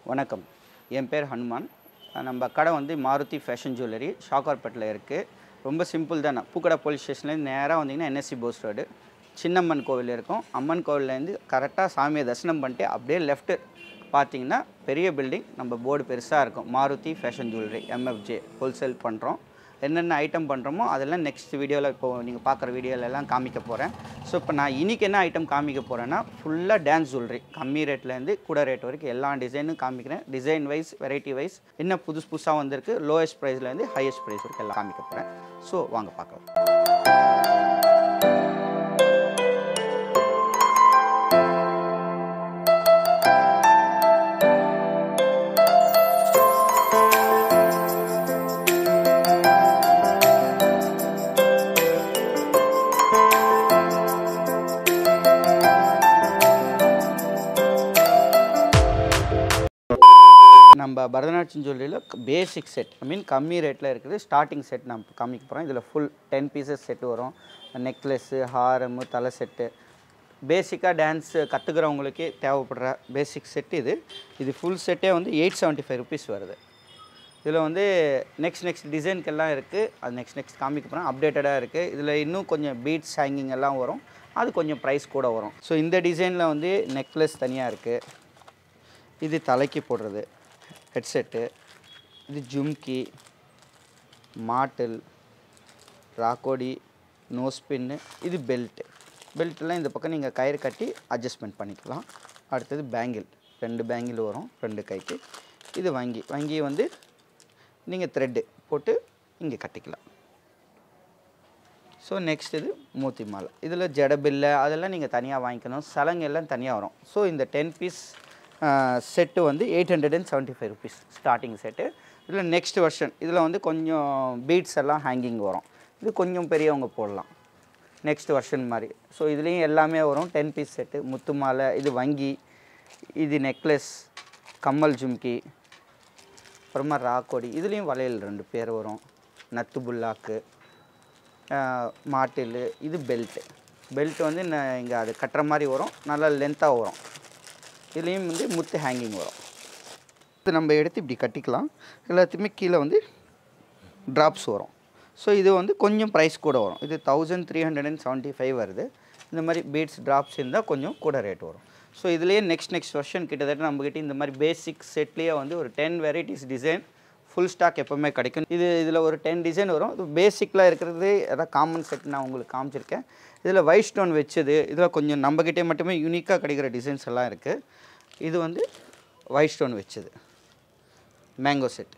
வணக்கம் என் பேர் ஹனுமான் நம்ம கடை வந்து மாருதி ஃபேஷன் ஜுவல்லரி ஷாக்கார்பேட்டில் இருக்குது ரொம்ப சிம்பிள் தான் பூக்கடை போலீஸ் ஸ்டேஷன்லேருந்து நேராக வந்தீங்கன்னா என்எஸ்சி போஸ் ரோடு சின்னம்மன் கோவில் இருக்கும் அம்மன் கோவில்லேருந்து கரெக்டாக சாமியை தரிசனம் பண்ணிட்டு அப்படியே லெஃப்ட்டு பார்த்தீங்கன்னா பெரிய பில்டிங் நம்ம போர்டு பெருசாக இருக்கும் Maruti fashion jewellery MFJ wholesale பண்ணுறோம் என்னென்ன ஐட்டம் பண்ணுறோமோ அதெல்லாம் நெக்ஸ்ட் வீடியோவில் இப்போது நீங்கள் பார்க்குற வீடியோலெல்லாம் காமிக்க போகிறேன் ஸோ இப்போ நான் இன்றைக்கி என்ன ஐட்டம் காமிக்க போகிறேன்னா ஃபுல்லாக டான்ஸ் ஜுவல்லரி கம்மி ரேட்லேருந்து கூட ரேட் வரைக்கும் எல்லா டிசைனும் காமிக்கிறேன் டிசைன் வைஸ் வெரைட்டி வைஸ் என்ன புதுசு புதுசாக வந்திருக்கு லோயஸ்ட் ப்ரைஸ்லேருந்து ஹையஸ்ட் ப்ரைஸ் வரைக்கும் எல்லாம் காமிக்க போகிறேன் ஸோ வாங்க பார்க்கலாம் நம்ம பரதநாட்டியம் ஜுவல்லரியில் பேசிக் செட் ஐ மீன் கம்மி ரேட்டில் இருக்குது ஸ்டார்டிங் செட் நான் இப்ப காமிக்க போகிறோம் இதில் ஃபுல் டென் பீசஸ் செட்டு வரும் நெக்லஸ்ஸு ஹாரமு தலை செட்டு பேசிக்காக டான்ஸ் கற்றுக்கிறவங்களுக்கே தேவைப்படுற பேசிக் செட் இது இது ஃபுல் செட்டே வந்து எயிட் செவன்ட்டி ஃபைவ் ருபீஸ் வருது இதில் வந்து நெக்ஸ்ட் நெக்ஸ்ட் டிசைனுக்கெல்லாம் இருக்குது அது நெக்ஸ்ட் நெக்ஸ்ட் காமிக்க போகிறேன் அப்டேட்டடாக இருக்குது இதில் இன்னும் கொஞ்சம் பீட்ஸ் ஹேங்கிங் எல்லாம் வரும் அது கொஞ்சம் ப்ரைஸ் கூட வரும் ஸோ இந்த டிசைனில் வந்து நெக்லஸ் தனியாக இருக்குது இது தலைக்கு போடுறது ஹெட்செட்டு இது ஜும்கி மாட்டில் ராக்கோடி நோஸ் பின்னு இது பெல்ட்டு பெல்ட்டெல்லாம் இந்த பக்கம் நீங்கள் கயிறு கட்டி அட்ஜஸ்ட்மெண்ட் பண்ணிக்கலாம் அடுத்தது பேங்கிள் ரெண்டு பேங்கிள் வரும் ரெண்டு கைக்கு இது வங்கி வங்கி வந்து நீங்கள் த்ரெட்டு போட்டு இங்கே கட்டிக்கலாம் ஸோ நெக்ஸ்ட் இது மூத்தி மாலை இதில் ஜடபில்லை அதெல்லாம் நீங்கள் தனியாக வாங்கிக்கணும் சலங்கு எல்லாம் தனியாக வரும் ஸோ இந்த டென் பீஸ் செட்டு வந்து eight hundred and seventy five rupees starting set இதில் நெக்ஸ்ட் வெர்ஷன் இதில் வந்து கொஞ்சம் பீட்ஸ் எல்லாம் ஹேங்கிங் வரும் இது கொஞ்சம் பெரியவங்க போடலாம் நெக்ஸ்ட் வெர்ஷன் மாதிரி ஸோ இதுலேயும் எல்லாமே வரும் டென் பீஸ் செட்டு முத்து மாலை இது வங்கி இது நெக்லஸ் கம்மல் ஜும்கி அப்புறமா ராக்கோடி இதுலேயும் வளையல் ரெண்டு பேர் வரும் நத்து புல்லாக்கு மாட்டில் இது பெல்ட்டு பெல்ட் வந்து இங்கே அது கட்டுற மாதிரி வரும் நல்லா லென்த்தாக வரும் இதுலேயும் வந்து முத்து ஹேங்கிங் வரும் இது நம்ம எடுத்து இப்படி கட்டிக்கலாம் எல்லாத்தையுமே கீழே வந்து ட்ராப்ஸ் வரும் ஸோ இது வந்து கொஞ்சம் ப்ரைஸ் கூட வரும் இது thousand three hundred and seventy five வருது இந்த மாதிரி பீட்ஸ் ட்ராப்ஸ் இருந்தால் கொஞ்சம் கூட ரேட் வரும் ஸோ இதுலேயே நெக்ஸ்ட் நெக்ஸ்ட் வெர்ஷன் கிட்டத்தட்ட நம்மக்கிட்ட இந்த மாதிரி பேசிக் செட்லேயே வந்து ஒரு ten varieties design full stock எப்போவுமே கிடைக்கும் இது இதில் ஒரு டென் டிசைன் வரும் இது பேசிக்கில் இருக்கிறது எதாவது காமன் செட் நான் உங்களுக்கு காமிச்சிருக்கேன் இதில் ஒயிட் ஸ்டோன் வச்சது இதில் கொஞ்சம் நம்மக்கிட்டே மட்டுமே யூனிக்காக கிடைக்கிற டிசைன்ஸ் எல்லாம் இருக்குது இது வந்து ஒயிட் ஸ்டோன் வச்சது மேங்கோ செட்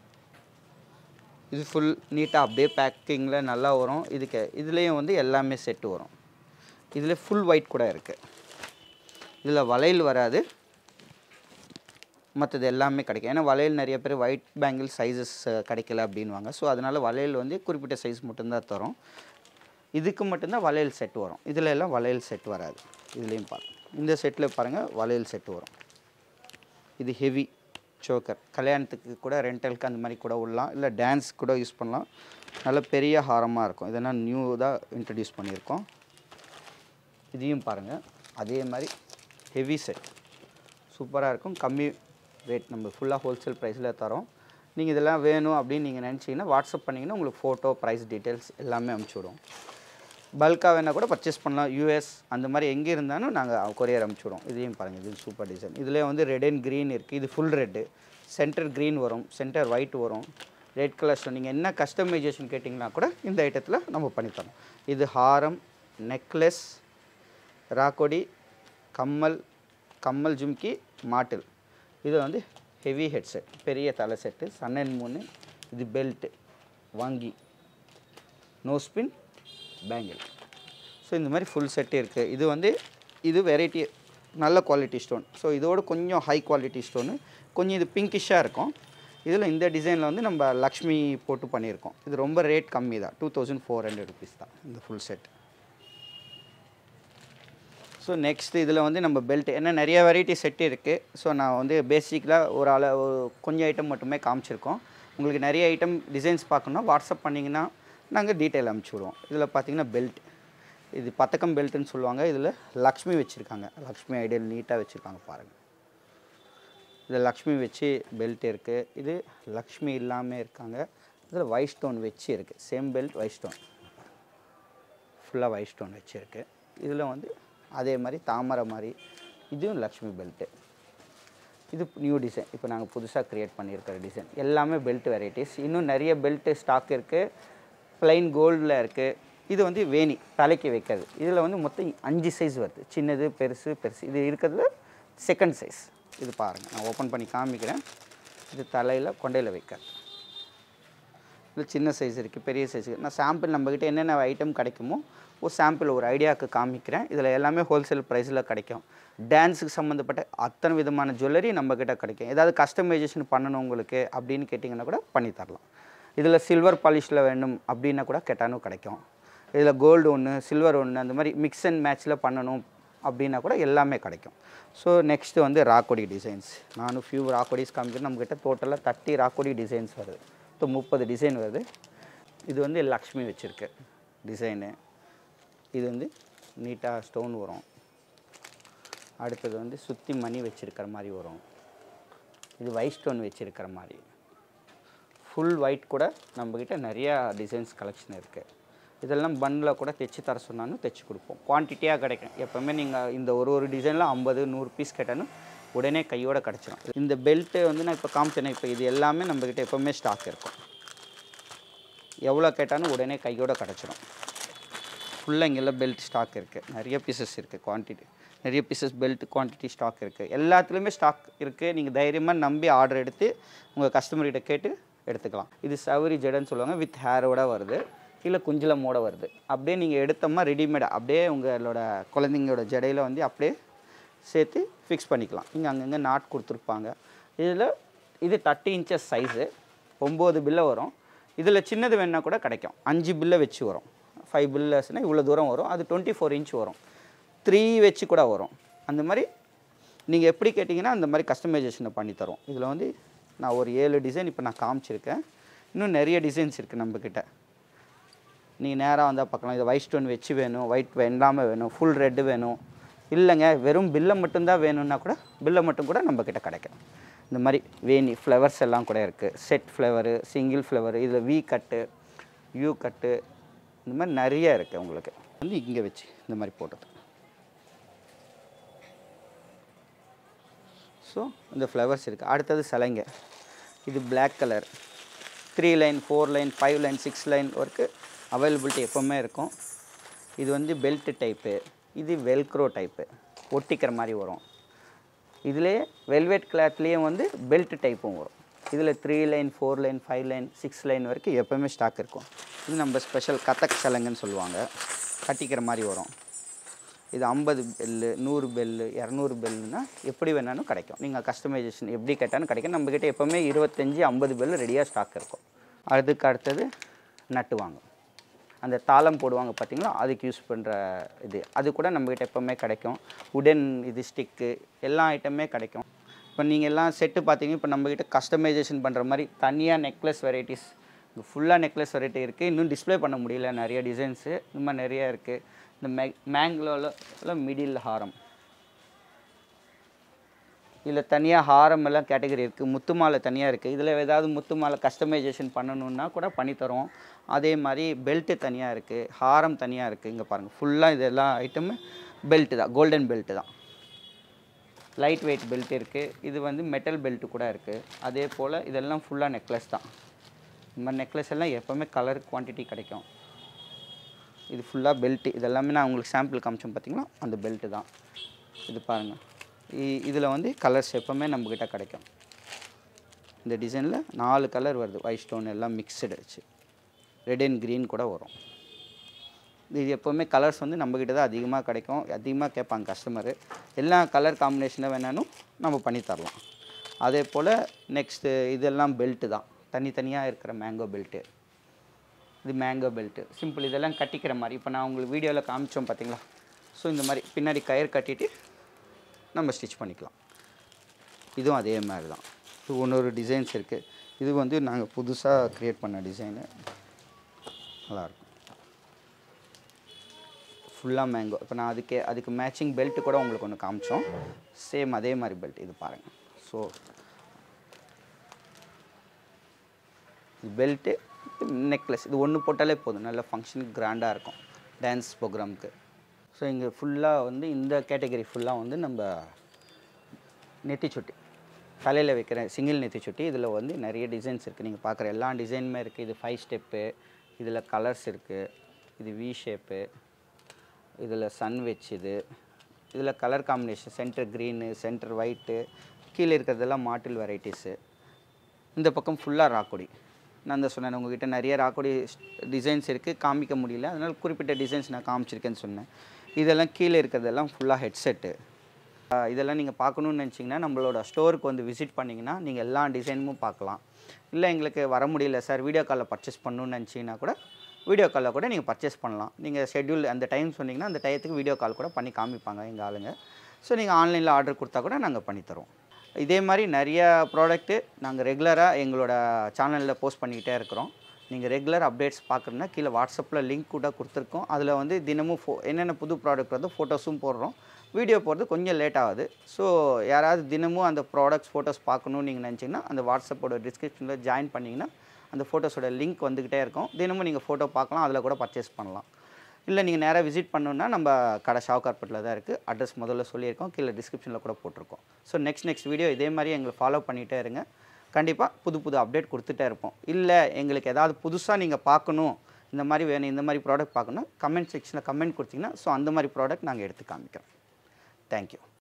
இது ஃபுல் நீட்டாக அப்படியே பேக்கிங்கில் நல்லா வரும் இதுக்கு இதுலேயும் வந்து எல்லாமே செட்டு வரும் இதில் ஃபுல் ஒயிட் கூட இருக்குது இதில் வளையல் வராது மற்றது எல்லாமே கிடைக்கும் ஏன்னா வளையல் நிறைய பேர் ஒயிட் பேங்கிள் சைஸஸ் கிடைக்கல அப்படின்வாங்க ஸோ அதனால் வளையல் வந்து குறிப்பிட்ட சைஸ் மட்டும்தான் தரும் இதுக்கு மட்டும்தான் வளையல் செட் வரும் இதில் எல்லாம் வளையல் செட் வராது இதுலேயும் பாருங்க இந்த செட்டில் பாருங்கள் வளையல் செட் வரும் இது ஹெவி சோக்கர் கல்யாணத்துக்கு கூட ரெண்டலுக்கு அந்த மாதிரி கூட விடலாம் இல்லை டான்ஸ் கூட யூஸ் பண்ணலாம் நல்ல பெரிய ஹாரமாக இருக்கும் இதெல்லாம் நியூ தான் இன்ட்ரடியூஸ் பண்ணியிருக்கோம் இதையும் பாருங்கள் அதே மாதிரி ஹெவி செட் சூப்பராக இருக்கும் கம்மி ரேட் நம்ம ஃபுல்லாக ஹோல்சேல் ப்ரைஸில் தரோம் நீங்கள் இதெல்லாம் வேணும் அப்படின்னு நீங்கள் நினச்சிங்கன்னா வாட்ஸ்அப் பண்ணிங்கன்னா உங்களுக்கு ஃபோட்டோ ப்ரைஸ் டீட்டெயில்ஸ் எல்லாமே அனுப்பிச்சி விடுவோம் பல்காக வேணால் கூட பர்ச்சேஸ் பண்ணலாம் யூஎஸ் அந்த மாதிரி எங்கே இருந்தாலும் நாங்கள் கொரியர் அனுப்பிச்சி விடுவோம் இதையும் பாருங்கள் இது சூப்பர் டிசைன் இதில் வந்து ரெட் அண்ட் க்ரீன் இருக்குது இது ஃபுல் ரெட்டு சென்டர் க்ரீன் வரும் சென்டர் ஒயிட் வரும் ரெட் கலர் ஸ்டோன் நீங்கள் என்ன கஸ்டமைசேஷன் கேட்டிங்கன்னா கூட இந்த ஐட்டத்தில் நம்ம பண்ணித்தரோம் இது ஹாரம் நெக்லஸ் ராக்கோடி கம்மல் கம்மல் ஜும்கி மாட்டில் இது வந்து ஹெவி ஹெட்செட் பெரிய தலை செட்டு சன் அண்ட் மூணு இது பெல்ட்டு வாங்கி நோஸ்பின் பேங்கிள் ஸோ இந்த மாதிரி ஃபுல் செட்டு இருக்குது இது வந்து இது வெரைட்டி நல்ல குவாலிட்டி ஸ்டோன் ஸோ இதோட கொஞ்சம் ஹை குவாலிட்டி ஸ்டோனு கொஞ்சம் இது பிங்கிஷாக இருக்கும் இதில் இந்த டிசைனில் வந்து நம்ம லக்ஷ்மி போட்டு பண்ணியிருக்கோம் இது ரொம்ப ரேட் கம்மி தான் two thousand four hundred rupees தான் இந்த ஃபுல் செட் ஸோ நெக்ஸ்ட் இதில் வந்து நம்ம பெல்ட் ஏன்னா நிறைய வெரைட்டி செட் இருக்குது ஸோ நான் வந்து பேசிக்கலாக ஒரு அள ஒரு கொஞ்சம் ஐட்டம் மட்டுமே காமிச்சிருக்கோம் உங்களுக்கு நிறைய ஐட்டம் டிசைன்ஸ் பார்க்கணுன்னா வாட்ஸ்அப் பண்ணிங்கன்னா நாங்கள் டீட்டெயில் அனுப்பிச்சி விடுவோம் இதில் பார்த்தீங்கன்னா பெல்ட் இது பத்தக்கம் பெல்ட்டுன்னு சொல்லுவாங்க இதில் லக்ஷ்மி வச்சுருக்காங்க லக்ஷ்மி ஐடியல் நீட்டாக வச்சுருக்காங்க பாருங்கள் இது லக்ஷ்மி வச்சு பெல்ட் இருக்குது இது லக்ஷ்மி இல்லாமல் இருக்காங்க இதில் ஒயிட் ஸ்டோன் வச்சு இருக்குது சேம் பெல்ட் ஒயிட் ஸ்டோன் ஃபுல்லாக ஒயிட் ஸ்டோன் வச்சுருக்கு இதில் வந்து அதே மாதிரி தாமரை மாதிரி இதுவும் லக்ஷ்மி பெல்ட்டு இது நியூ டிசைன் இப்போ நாங்கள் புதுசாக க்ரியேட் பண்ணியிருக்கிற டிசைன் எல்லாமே பெல்ட் வெரைட்டிஸ் இன்னும் நிறைய பெல்ட்டு ஸ்டாக் இருக்குது ப்ளைன் கோல்டில் இருக்குது இது வந்து வேணி தலைக்கு வைக்கிறது இதில் வந்து மொத்தம் அஞ்சு சைஸ் வருது சின்னது பெருசு பெருசு இது இருக்கிறதுல செகண்ட் சைஸ் இது பாருங்கள் நான் ஓப்பன் பண்ணி காமிக்கிறேன் இது தலையில் கொண்டையில் வைக்கிறது இதில் சின்ன சைஸ் இருக்குது பெரிய சைஸ் இருக்குது நான் சாம்பிள் நம்மக்கிட்ட என்னென்ன ஐட்டம் கிடைக்குமோ ஒரு சாம்பிள் ஒரு ஐடியாவுக்கு காமிக்கிறேன் இதில் எல்லாமே ஹோல்சேல் ப்ரைஸில் கிடைக்கும் டான்ஸுக்கு சம்மந்தப்பட்ட அத்தனை விதமான ஜுவல்லரி நம்மக்கிட்ட கிடைக்கும் ஏதாவது கஸ்டமைசேஷன் பண்ணணும் உங்களுக்கு அப்படின்னு கேட்டிங்கன்னா கூட பண்ணி தரலாம் இதில் சில்வர் பாலிஷில் வேணும் அப்படின்னா கூட கேட்டாலும் கிடைக்கும் இதில் கோல்டு ஒன்று சில்வர் ஒன்று அந்த மாதிரி மிக்ஸ் அண்ட் மேட்ச்சில் பண்ணணும் அப்படின்னா கூட எல்லாமே கிடைக்கும் ஸோ நெக்ஸ்ட்டு வந்து ராக்கோடி டிசைன்ஸ் நானும் ஃபியூ ராக்கோடிஸ் காமிக்கிறேன் நம்மக்கிட்ட டோட்டலாக தேர்ட்டி ராக்கோடி டிசைன்ஸ் வருது இப்போ முப்பது டிசைன் வருது இது வந்து லக்ஷ்மி வச்சுருக்கு டிசைனு இது வந்து நீட்டாக ஸ்டோன் வரும் அடுத்தது வந்து சுற்றி மணி வச்சுருக்கிற மாதிரி வரும் இது ஒயிட் ஸ்டோன் வச்சுருக்கிற மாதிரி ஃபுல் ஒயிட் கூட நம்மக்கிட்ட நிறையா டிசைன்ஸ் கலெக்ஷன் இருக்குது இதெல்லாம் பன்னில் கூட தைச்சி தர சொன்னாலும் தைச்சி கொடுப்போம் குவான்டிட்டியாக கிடைக்கும் எப்போவுமே நீங்கள் இந்த ஒரு ஒரு டிசைனில் ஐம்பது நூறு பீஸ் கேட்டாலும் உடனே கையோட கிடச்சிரும் இந்த பெல்ட்டு வந்து நான் இப்போ காமிச்சேனே இப்போ இது எல்லாமே நம்மக்கிட்ட எப்போவுமே ஸ்டாக் இருக்கும் எவ்வளோ கேட்டாலும் உடனே கையோட கிடச்சிரும் ஃபுல்லாக இங்கெல்லாம் பெல்ட் ஸ்டாக் இருக்குது நிறைய பீசஸ் இருக்குது குவான்டிட்டி நிறைய பீசஸ் பெல்ட் குவான்டிட்டி ஸ்டாக் இருக்குது எல்லாத்துலேயுமே ஸ்டாக் இருக்குது நீங்கள் தைரியமாக நம்பி ஆர்டர் எடுத்து உங்கள் கஸ்டமர்கிட்ட கேட்டு எடுத்துக்கலாம் இது சவரி ஜடன்னு சொல்லுவாங்க வித் ஹேரோட வருது இல்லை குஞ்சலமோட வருது அப்படியே நீங்கள் எடுத்தோம்னா ரெடிமேட் அப்படியே உங்களோட குழந்தைங்களோட ஜடையில் வந்து அப்படியே சேர்த்து ஃபிக்ஸ் பண்ணிக்கலாம் இங்கே அங்கங்கே நாட் கொடுத்துருப்பாங்க இதில் இது தேர்ட்டி இன்ச்சஸ் சைஸு ஒம்பது பில்லை வரும் இதில் சின்னது வேணால் கூட கிடைக்கும் அஞ்சு பில்லை வச்சு வரும் ஃபைவ் பில்லர்ஸ்னால் இவ்வளோ தூரம் வரும் அது டுவெண்ட்டி ஃபோர் இன்ச் வரும் த்ரீ வச்சு கூட வரும் அந்த மாதிரி நீங்கள் எப்படி கேட்டிங்கன்னா அந்த மாதிரி கஸ்டமைசேஷனை பண்ணி தரோம் இதில் வந்து நான் ஒரு ஏழு டிசைன் இப்போ நான் காமிச்சிருக்கேன் இன்னும் நிறைய டிசைன்ஸ் இருக்குது நம்மக்கிட்ட நீங்கள் நேராக வந்தால் பார்க்கலாம் இது ஒயிட் ஸ்டோன் வச்சு வேணும் ஒயிட் வெண்டாமல் வேணும் ஃபுல் ரெட்டு வேணும் இல்லைங்க வெறும் பில்லை மட்டும்தான் வேணும்னா கூட பில்லை மட்டும் கூட நம்மக்கிட்ட கிடைக்கும் இந்த மாதிரி வேணி ஃப்ளவர்ஸ் எல்லாம் கூட இருக்குது செட் ஃப்ளவரு சிங்கிள் ஃப்ளவரு இதில் வி கட்டு யூ கட்டு இந்த மாதிரி நிறைய இருக்குது உங்களுக்கு வந்து இங்கே வச்சு இந்த மாதிரி போட்டது ஸோ இந்த ஃப்ளவர்ஸ் இருக்குது அடுத்தது சிலைங்க இது Black colour three line four line five line six line work availability எப்போவுமே இருக்கும் இது வந்து பெல்ட் டைப்பு இது வெல்க்ரோ டைப்பு ஒட்டிக்கிற மாதிரி வரும் இதுலேயே வெல்வெட் கிளாத்லேயும் வந்து பெல்ட் டைப்பும் வரும் இதில் three line four line five line six line வரைக்கும் எப்போவுமே ஸ்டாக் இருக்கும் இது நம்ம ஸ்பெஷல் கதக் சலங்குன்னு சொல்லுவாங்க கட்டிக்கிற மாதிரி வரும் இது ஐம்பது பெல்லு நூறு பெல்லு இரநூறு பெல்லுனா எப்படி வேணாலும் கிடைக்கும் நீங்கள் கஸ்டமைசேஷன் எப்படி கேட்டாலும் கிடைக்கும் நம்மக்கிட்ட எப்போவுமே இருபத்தஞ்சி ஐம்பது பெல்லு ரெடியாக ஸ்டாக் இருக்கும் அதுக்கு அடுத்தது நட்டு வாங்க அந்த தாளம் போடுவாங்க பார்த்தீங்களா அதுக்கு யூஸ் பண்ணுற இது அது கூட நம்மக்கிட்ட எப்போவுமே கிடைக்கும் உடன் இது ஸ்டிக்கு எல்லா ஐட்டமே கிடைக்கும் இப்போ நீங்கள் எல்லாம் செட்டு பார்த்தீங்க இப்போ நம்மக்கிட்ட கஸ்டமைசேஷன் பண்ணுற மாதிரி தனியாக நெக்லஸ் வெரைட்டிஸ் ஃபுல்லாக நெக்லஸ் வெரைட்டி இருக்குது இன்னும் டிஸ்ப்ளே பண்ண முடியல நிறைய டிசைன்ஸு இந்த மாதிரி நிறைய இருக்குது இந்த மே மேங்களோவில் மிடில் ஹாரம் இதில் தனியாக ஹாரம் எல்லாம் கேட்டகரி இருக்குது முத்து மாலை தனியாக இருக்குது இதில் ஏதாவது முத்து மாலை கஸ்டமைசேஷன் பண்ணணுன்னா கூட பண்ணித்தரோம் அதே மாதிரி பெல்ட்டு தனியாக இருக்குது ஹாரம் தனியாக இருக்குது இங்கே பாருங்கள் ஃபுல்லாக இது எல்லா ஐட்டமும் பெல்ட்டு தான் கோல்டன் பெல்ட்டு தான் லைட் வெயிட் பெல்ட் இருக்குது இது வந்து மெட்டல் பெல்ட்டு கூட இருக்குது அதே போல் இதெல்லாம் ஃபுல்லாக நெக்லஸ் தான் இந்த மாதிரி நெக்லஸ் எல்லாம் எப்போவுமே கலர் குவான்டிட்டி கிடைக்கும் இது ஃபுல்லாக பெல்ட்டு இதெல்லாமே நான் உங்களுக்கு சாம்பிள் காமிச்சோம் பார்த்தீங்களா அந்த பெல்ட்டு தான் இது பாருங்கள் இதில் வந்து கலர்ஸ் எப்போவுமே நம்மக்கிட்ட கிடைக்கும் இந்த டிசைனில் நாலு கலர் வருது ஒயிட் ஸ்டோன் எல்லாம் மிக்சடு வச்சு ரெட் அண்ட் க்ரீன் கூட வரும் இது எப்போவுமே கலர்ஸ் வந்து நம்மக்கிட்ட தான் அதிகமாக கிடைக்கும் அதிகமாக கேட்பாங்க கஸ்டமரு எல்லா கலர் காம்பினேஷனில் வேணாலும் நம்ம பண்ணி தரலாம் அதே போல் நெக்ஸ்ட்டு இதெல்லாம் பெல்ட்டு தான் தனித்தனியாக இருக்கிற மேங்கோ பெல்ட்டு இது மேங்கோ பெல்ட்டு சிம்பிள் இதெல்லாம் கட்டிக்கிற மாதிரி இப்போ நான் உங்களுக்கு வீடியோவில் காமிச்சோம் பார்த்தீங்களா ஸோ இந்த மாதிரி பின்னாடி கயிறு கட்டிட்டு நம்ம ஸ்டிச் பண்ணிக்கலாம் இதுவும் அதே மாதிரி தான் இது ஒன்று டிசைன்ஸ் இருக்குது இது வந்து நாங்கள் புதுசாக க்ரியேட் பண்ண டிசைனு நல்லாயிருக்கும் ஃபுல்லாக மேங்கோ இப்போ நான் அதுக்கே அதுக்கு மேட்சிங் பெல்ட் கூட உங்களுக்கு ஒன்று காமிச்சோம் சேம் அதே மாதிரி பெல்ட் இது பாருங்கள் ஸோ பெல்ட்டு நெக்லஸ் இது ஒன்று போட்டாலே போதும் நல்ல ஃபங்க்ஷனுக்கு கிராண்டாக இருக்கும் டான்ஸ் ப்ரோக்ராமுக்கு ஸோ இங்கே ஃபுல்லாக வந்து இந்த கேட்டகரி ஃபுல்லாக வந்து நம்ம நெத்திச்சுட்டி தலையில் வைக்கிற சிங்கிள் நெத்திச்சுட்டி இதில் வந்து நிறைய டிசைன்ஸ் இருக்குது நீங்கள் பார்க்குற எல்லா டிசைனுமே இருக்குது இது ஃபைவ் ஸ்டெப்பு இதில் கலர்ஸ் இருக்குது இது வி ஷேப்பு இதில் சன் வெச் இது இதில் colour combination centre green centre white கீழே இருக்கிறதெல்லாம் மாட்டில் வெரைட்டிஸு இந்த பக்கம் ஃபுல்லாக ராக்கொடி நான் தான் சொன்னேன் உங்ககிட்ட நிறைய ராக்கொடி டிசைன்ஸ் இருக்குது காமிக்க முடியல அதனால் குறிப்பிட்ட டிசைன்ஸ் நான் காமிச்சிருக்கேன்னு சொன்னேன் இதெல்லாம் கீழே இருக்கிறதெல்லாம் ஃபுல்லாக ஹெட்செட்டு இதெல்லாம் நீங்கள் பார்க்கணுன்னு நினச்சிங்கன்னா நம்மளோட ஸ்டோருக்கு வந்து விசிட் பண்ணிங்கன்னா நீங்கள் எல்லா டிசைனும் பார்க்கலாம் இல்லை எங்களுக்கு வர முடியல சார் வீடியோ காலில் பர்ச்சேஸ் பண்ணணும்னு நினச்சிங்கன்னா கூட வீடியோ காலில் கூட நீங்கள் பர்ச்சேஸ் பண்ணலாம் நீங்கள் ஷெட்யூல் அந்த டைம் சொன்னீங்கன்னா அந்த டயத்துக்கு வீடியோ கால் கூட பண்ணி காமிப்பாங்க எங்கள் ஆளுங்க ஸோ நீங்கள் ஆன்லைனில் ஆர்டர் கொடுத்தா கூட நாங்கள் பண்ணித்தரோம் இதே மாதிரி நிறைய ப்ராடக்ட்டு நாங்கள் ரெகுலராக எங்களோட சேனலில் போஸ்ட் பண்ணிக்கிட்டே இருக்கிறோம் நீங்கள் ரெகுலர் அப்டேட்ஸ் பார்க்குறதுனா கீழே வாட்ஸ்அப்பில் லிங்க் கூட கொடுத்துருக்கோம் அதில் வந்து தினமும் ஃபோ என்னென்ன புது ப்ராடக்ட் வருதோ ஃபோட்டோஸும் போடுறோம் வீடியோ போடுறது கொஞ்சம் லேட் ஆகுது ஸோ யாராவது தினமும் அந்த ப்ராடக்ட்ஸ் ஃபோட்டோஸ் பார்க்கணுன்னு நீங்கள் நினச்சிங்கன்னா அந்த வாட்ஸ்அப்போட டிஸ்கிரிப்ஷனில் ஜாயின் பண்ணிங்கன்னா அந்த ஃபோட்டோஸோட லிங்க் வந்துக்கிட்டே இருக்கும் தினமும் நீங்கள் ஃபோட்டோ பார்க்கலாம் அதில் கூட பர்ச்சேஸ் பண்ணலாம் இல்லை நீங்கள் நேராக விசிட் பண்ணணுன்னா நம்ம கடை ஷாவ்கார்பெட்டில் தான் இருக்குது அட்ரஸ் முதல்ல சொல்லியிருக்கோம் கீழே டிஸ்கிரிப்ஷனில் கூட போட்டிருக்கோம் ஸோ நெக்ஸ்ட் நெக்ஸ்ட் வீடியோ இதே மாதிரி எங்களை ஃபாலோ பண்ணிகிட்டே இருங்க கண்டிப்பாக புது புது அப்டேட் கொடுத்துட்டே இருப்போம் இல்லை எங்களுக்கு ஏதாவது புதுசாக நீங்கள் பார்க்கணும் இந்த மாதிரி வேணும் இந்த மாதிரி ப்ராடக்ட் பார்க்கணும் கமெண்ட் செக்ஷனில் கமெண்ட் கொடுத்தீங்கன்னா ஸோ அந்த மாதிரி ப்ராடக்ட் நாங்கள் எடுத்து காமிக்கிறோம் தேங்க்யூ